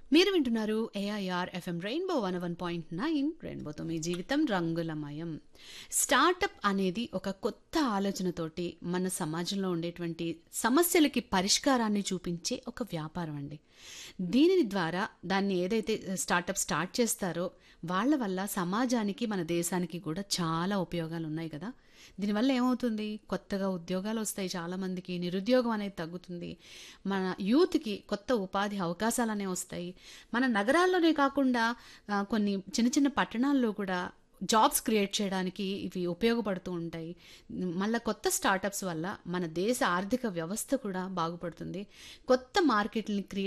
మీరు వింటున్నారు AIR FM rainbow one one point nine రెయిన్బోతో మీ జీవితం రంగులమయం స్టార్టప్ అనేది ఒక కొత్త ఆలోచనతోటి మన సమాజంలో ఉండేటువంటి సమస్యలకి పరిష్కారాన్ని చూపించే ఒక వ్యాపారం అండి దీని ద్వారా దాన్ని ఏదైతే స్టార్టప్ స్టార్ట్ చేస్తారో వాళ్ళ వల్ల సమాజానికి మన దేశానికి కూడా చాలా ఉపయోగాలు ఉన్నాయి కదా దీనివల్ల ఏమవుతుంది కొత్తగా ఉద్యోగాలు వస్తాయి చాలామందికి నిరుద్యోగం అనేది తగ్గుతుంది మన యూత్కి కొత్త ఉపాధి అవకాశాలు అనేవి వస్తాయి మన నగరాల్లోనే కాకుండా ఆ, కొన్ని చిన్న చిన్న పట్టణాల్లో కూడా జాబ్స్ క్రియేట్ చేయడానికి ఇవి ఉపయోగపడుతూ ఉంటాయి మళ్ళీ కొత్త స్టార్టప్స్ వల్ల మన దేశ ఆర్థిక వ్యవస్థ కూడా బాగుపడుతుంది కొత్త మార్కెట్ని క్రియేట్